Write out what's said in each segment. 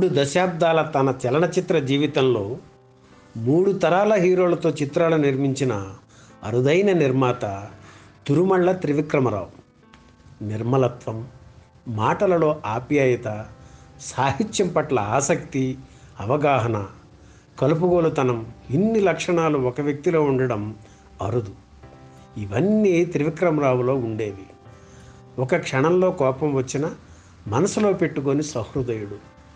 మూడు దశాబ్దాల తన చలనచిత్ర జీవితంలో మూడు తరాల హీరోలతో చిత్రాలు నిర్మించిన అరుదైన నిర్మాత తిరుమళ్ళ త్రివిక్రమరావు నిర్మలత్వం మాటలలో ఆప్యాయత సాహిత్యం పట్ల ఆసక్తి అవగాహన కలుపుగోలుతనం ఇన్ని లక్షణాలు ఒక వ్యక్తిలో ఉండడం అరుదు ఇవన్నీ త్రివిక్రమరావులో ఉండేవి ఒక క్షణంలో కోపం వచ్చిన మనసులో పెట్టుకొని సహృదయుడు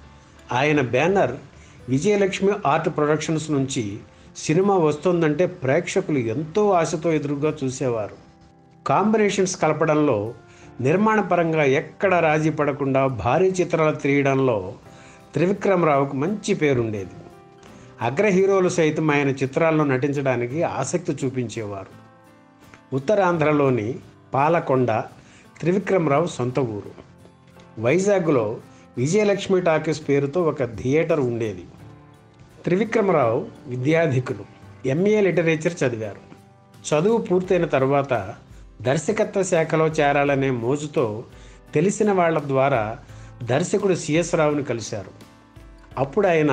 ఆయన బ్యానర్ విజయలక్ష్మి ఆర్ట్ ప్రొడక్షన్స్ నుంచి సినిమా వస్తుందంటే ప్రేక్షకులు ఎంతో ఆశతో ఎదురుగా చూసేవారు కాంబినేషన్స్ కలపడంలో నిర్మాణపరంగా ఎక్కడ రాజీ పడకుండా భారీ చిత్రాలు తీయడంలో త్రివిక్రమరావుకు మంచి పేరుండేది అగ్ర హీరోలు సైతం ఆయన చిత్రాల్లో నటించడానికి ఆసక్తి చూపించేవారు ఉత్తరాంధ్రలోని పాలకొండ త్రివిక్రమరావు సొంత ఊరు వైజాగ్లో విజయలక్ష్మి టాకీస్ పేరుతో ఒక థియేటర్ ఉండేది త్రివిక్రమరావు విద్యాధికులు ఎంఏ లిటరేచర్ చదివారు చదువు పూర్తయిన తర్వాత దర్శకత్వ శాఖలో చేరాలనే మోజుతో తెలిసిన వాళ్ళ ద్వారా దర్శకుడు సిఎస్ రావుని కలిశారు అప్పుడు ఆయన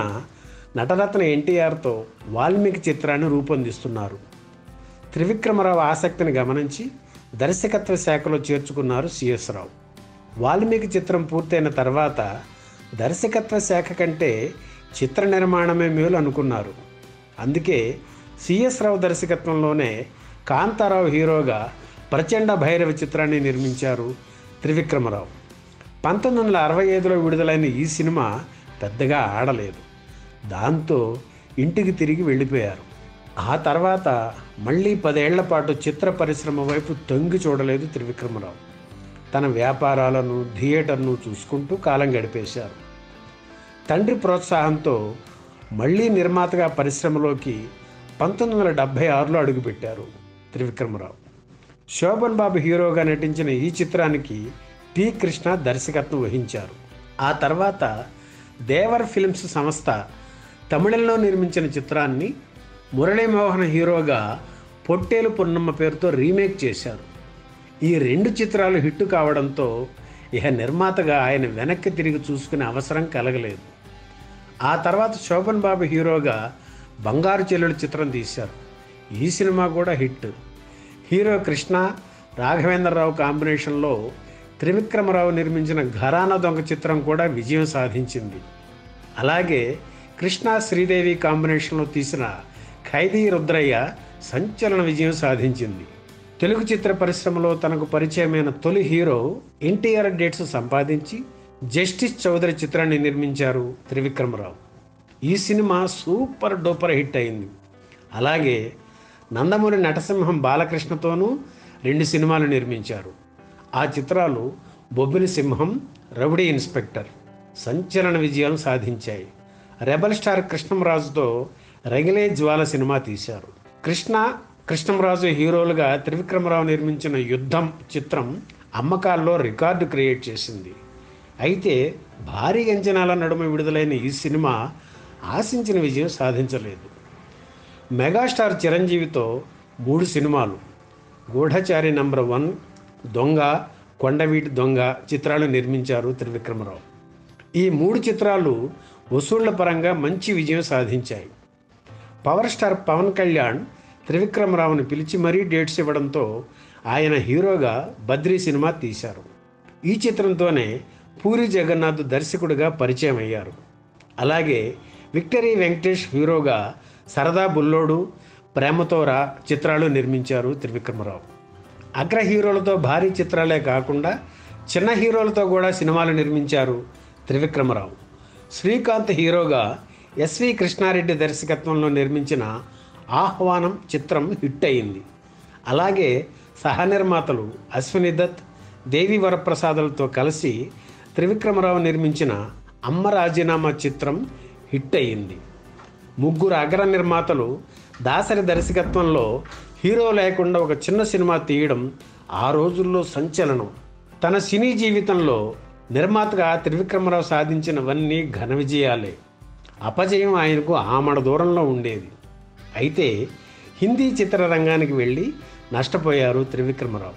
నటరత్న ఎన్టీఆర్తో వాల్మీకి చిత్రాన్ని రూపొందిస్తున్నారు త్రివిక్రమరావు ఆసక్తిని గమనించి దర్శకత్వ శాఖలో చేర్చుకున్నారు సిఎస్ రావు వాల్మీకి చిత్రం పూర్తయిన తర్వాత దర్శకత్వ శాఖ కంటే చిత్ర నిర్మాణమే మేలు అనుకున్నారు అందుకే సిఎస్ రావు దర్శకత్వంలోనే కాంతారావు హీరోగా ప్రచండ భైరవ చిత్రాన్ని నిర్మించారు త్రివిక్రమరావు పంతొమ్మిది వందల అరవై ఐదులో విడుదలైన ఈ సినిమా పెద్దగా ఆడలేదు దాంతో ఇంటికి తిరిగి వెళ్ళిపోయారు ఆ తర్వాత మళ్ళీ పదేళ్ల పాటు చిత్ర పరిశ్రమ వైపు తొంగి చూడలేదు త్రివిక్రమరావు తన వ్యాపారాలను థియేటర్ను చూసుకుంటూ కాలం గడిపేశారు తండ్రి ప్రోత్సాహంతో మళ్ళీ నిర్మాతగా పరిశ్రమలోకి పంతొమ్మిది వందల డెబ్భై ఆరులో అడుగుపెట్టారు త్రివిక్రమరావు శోభన్ బాబు హీరోగా నటించిన ఈ చిత్రానికి టి కృష్ణ దర్శకత్వం వహించారు ఆ తర్వాత దేవర్ ఫిల్మ్స్ సంస్థ తమిళంలో నిర్మించిన చిత్రాన్ని మురళీమోహన్ హీరోగా పొట్టేలు పున్నమ్మ పేరుతో రీమేక్ చేశారు ఈ రెండు చిత్రాలు హిట్ కావడంతో ఇక నిర్మాతగా ఆయన వెనక్కి తిరిగి చూసుకునే అవసరం కలగలేదు ఆ తర్వాత శోభన్ బాబు హీరోగా బంగారు చెల్లెలు చిత్రం తీశారు ఈ సినిమా కూడా హిట్ హీరో కృష్ణ రాఘవేంద్రరావు కాంబినేషన్లో త్రివిక్రమరావు నిర్మించిన ఘరానా దొంగ చిత్రం కూడా విజయం సాధించింది అలాగే కృష్ణ శ్రీదేవి కాంబినేషన్లో తీసిన ఖైదీ రుద్రయ్య సంచలన విజయం సాధించింది తెలుగు చిత్ర పరిశ్రమలో తనకు పరిచయమైన తొలి హీరో ఎన్టీఆర్ డేట్స్ సంపాదించి జస్టిస్ చౌదరి చిత్రాన్ని నిర్మించారు త్రివిక్రమరావు ఈ సినిమా సూపర్ డూపర్ హిట్ అయింది అలాగే నందమూరి నటసింహం బాలకృష్ణతోనూ రెండు సినిమాలు నిర్మించారు ఆ చిత్రాలు బొబ్బిలి సింహం రౌడీ ఇన్స్పెక్టర్ సంచలన విజయాలు సాధించాయి రెబల్ స్టార్ కృష్ణంరాజుతో రగిలే జ్వాల సినిమా తీశారు కృష్ణ కృష్ణంరాజు హీరోలుగా త్రివిక్రమరావు నిర్మించిన యుద్ధం చిత్రం అమ్మకాల్లో రికార్డు క్రియేట్ చేసింది అయితే భారీ అంచనాల నడుమ విడుదలైన ఈ సినిమా ఆశించిన విజయం సాధించలేదు మెగాస్టార్ చిరంజీవితో మూడు సినిమాలు గూఢచారి నంబర్ వన్ దొంగ కొండవీటి దొంగ చిత్రాలు నిర్మించారు త్రివిక్రమరావు ఈ మూడు చిత్రాలు వసూళ్ల పరంగా మంచి విజయం సాధించాయి పవర్ స్టార్ పవన్ కళ్యాణ్ త్రివిక్రమరావుని పిలిచి మరీ డేట్స్ ఇవ్వడంతో ఆయన హీరోగా బద్రీ సినిమా తీశారు ఈ చిత్రంతోనే పూరి జగన్నాథ్ దర్శకుడిగా పరిచయం అయ్యారు అలాగే విక్టరీ వెంకటేష్ హీరోగా సరదా బుల్లోడు ప్రేమతోరా చిత్రాలు నిర్మించారు త్రివిక్రమరావు అగ్ర హీరోలతో భారీ చిత్రాలే కాకుండా చిన్న హీరోలతో కూడా సినిమాలు నిర్మించారు త్రివిక్రమరావు శ్రీకాంత్ హీరోగా ఎస్వి కృష్ణారెడ్డి దర్శకత్వంలో నిర్మించిన ఆహ్వానం చిత్రం హిట్ అయింది అలాగే సహనిర్మాతలు అశ్విని దత్ దేవి వరప్రసాదులతో కలిసి త్రివిక్రమరావు నిర్మించిన అమ్మ రాజీనామా చిత్రం హిట్ అయింది ముగ్గురు అగ్ర నిర్మాతలు దాసరి దర్శకత్వంలో హీరో లేకుండా ఒక చిన్న సినిమా తీయడం ఆ రోజుల్లో సంచలనం తన సినీ జీవితంలో నిర్మాతగా త్రివిక్రమరావు సాధించినవన్నీ ఘన విజయాలే అపజయం ఆయనకు ఆమడ దూరంలో ఉండేది అయితే హిందీ చిత్రరంగానికి వెళ్ళి నష్టపోయారు త్రివిక్రమరావు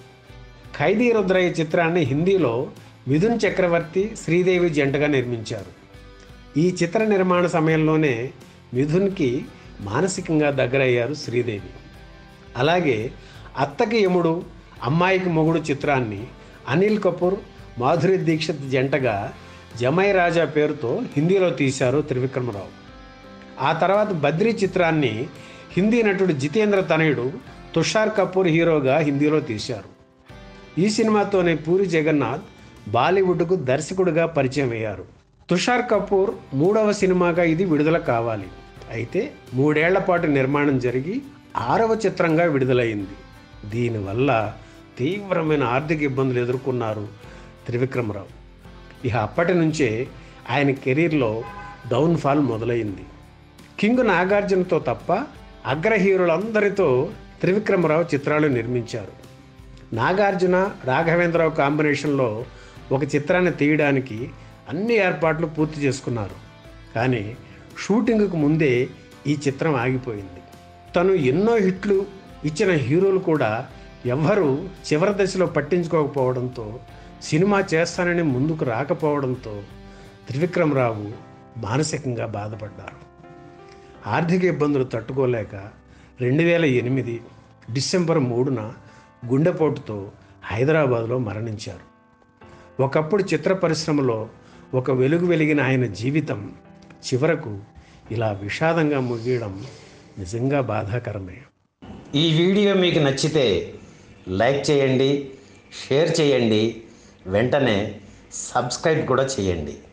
ఖైదీ రుద్రయ్య చిత్రాన్ని హిందీలో మిథున్ చక్రవర్తి శ్రీదేవి జంటగా నిర్మించారు ఈ చిత్ర నిర్మాణ సమయంలోనే మిథున్కి మానసికంగా దగ్గరయ్యారు శ్రీదేవి అలాగే అత్తకి యముడు అమ్మాయికి మొగుడు చిత్రాన్ని అనిల్ కపూర్ మాధురి దీక్షిత్ జంటగా జమై రాజా పేరుతో హిందీలో తీశారు త్రివిక్రమరావు ఆ తర్వాత బద్రీ చిత్రాన్ని హిందీ నటుడు జితేంద్ర తనయుడు తుషార్ కపూర్ హీరోగా హిందీలో తీశారు ఈ సినిమాతోనే పూరి జగన్నాథ్ బాలీవుడ్కు దర్శకుడిగా పరిచయం అయ్యారు తుషార్ కపూర్ మూడవ సినిమాగా ఇది విడుదల కావాలి అయితే మూడేళ్ల పాటు నిర్మాణం జరిగి ఆరవ చిత్రంగా విడుదలైంది దీనివల్ల తీవ్రమైన ఆర్థిక ఇబ్బందులు ఎదుర్కొన్నారు త్రివిక్రమరావు ఇక అప్పటి నుంచే ఆయన కెరీర్లో డౌన్ఫాల్ మొదలైంది కింగ్ నాగార్జునతో తప్ప అగ్ర హీరోలందరితో త్రివిక్రమరావు చిత్రాలు నిర్మించారు నాగార్జున రాఘవేంద్రరావు కాంబినేషన్లో ఒక చిత్రాన్ని తీయడానికి అన్ని ఏర్పాట్లు పూర్తి చేసుకున్నారు కానీ షూటింగ్కు ముందే ఈ చిత్రం ఆగిపోయింది తను ఎన్నో హిట్లు ఇచ్చిన హీరోలు కూడా ఎవ్వరూ చివరి దశలో పట్టించుకోకపోవడంతో సినిమా చేస్తానని ముందుకు రాకపోవడంతో త్రివిక్రమరావు మానసికంగా బాధపడ్డారు ఆర్థిక ఇబ్బందులు తట్టుకోలేక రెండు వేల ఎనిమిది డిసెంబర్ మూడున గుండెపోటుతో హైదరాబాద్లో మరణించారు ఒకప్పుడు చిత్ర పరిశ్రమలో ఒక వెలుగు వెలిగిన ఆయన జీవితం చివరకు ఇలా విషాదంగా ముగియడం నిజంగా బాధాకరమే ఈ వీడియో మీకు నచ్చితే లైక్ చేయండి షేర్ చేయండి వెంటనే సబ్స్క్రైబ్ కూడా చేయండి